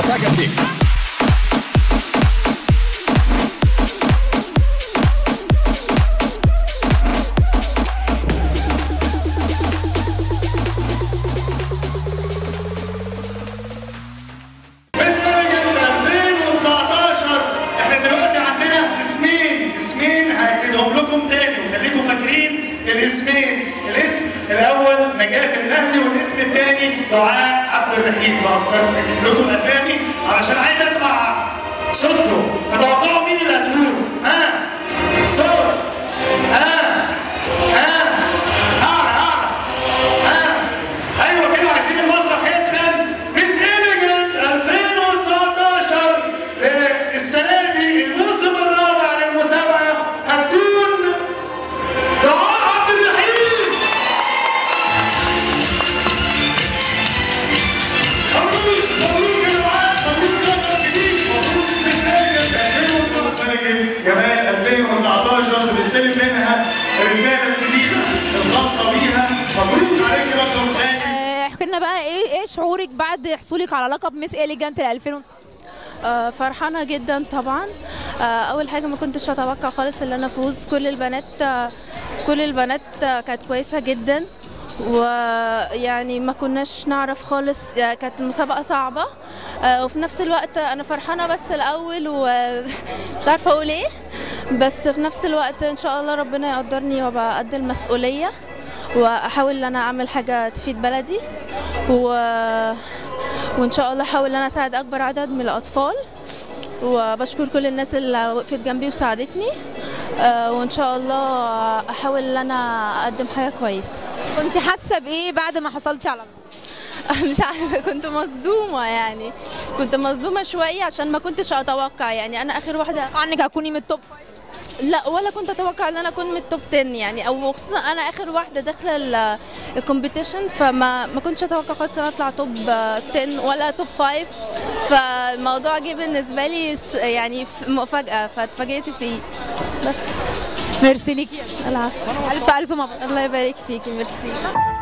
Zacatecas. بس جنت 2019 احنا دلوقتي عندنا اسمين اسمين هاكدهم لكم تاني وخليكم فاكرين الاسمين الاسم الاول نجاة المهدي والاسم الثاني دعاء عبد الرحيم بفكر لكم اسامي علشان عايز اسمع صوتكم تتوقعوا مين اللي هتفوز ها صوت ها ها اعلى اعلى ها ايوه كده عايزين المسرح يسخن ميس إليجنت 2019 آه، السنه دي الموسم الرابع للمسابقه هتكون دعاء عبد الرحيم مبروك مبروك يا دعاء مبروك رقم جديد مبروك ميس إليجنت 2019 جمال 2019 بنستلم منها الرساله الجديده الخاصه بيها مبروك عليك رقم ثاني آه، احكي لنا بقى ايه ايه شعورك بعد حصولك على لقب ميس اليجانت ل 2000 آه، فرحانة جدا طبعا آه، أول حاجة ما كنتش أتوقع خالص إن أنا أفوز كل البنات آه، كل البنات آه، كانت كويسة جدا ويعني ما كناش نعرف خالص آه، كانت المسابقة صعبة آه، وفي نفس الوقت أنا فرحانة بس الأول ومش عارفة أقول إيه بس في نفس الوقت إن شاء الله ربنا يقدرني وأبقى قد المسؤولية وأحاول إن أنا أعمل حاجة تفيد بلدي و وان شاء الله احاول ان انا اساعد اكبر عدد من الاطفال وبشكر كل الناس اللي وقفت جنبي وساعدتني آه، وان شاء الله احاول ان انا اقدم حاجه كويسه كنت حاسه بايه بعد ما حصلتي على اللقب مش عارفه كنت مصدومه يعني كنت مصدومه شويه عشان ما كنتش اتوقع يعني انا اخر واحده عنك هتكوني من التوب لا ولا كنت اتوقع ان انا اكون من التوب 10 يعني او خصوصا انا اخر واحده داخله ال- الكومبيتيشن فما ما كنتش اتوقع خالص ان أنا اطلع توب 10 ولا توب 5 فالموضوع جه بالنسبه لي س- يعني ف- مفاجاه فاتفاجئت فيه بس ميرسي ليكي العفو الف الف مبروك الله يبارك فيكي ميرسي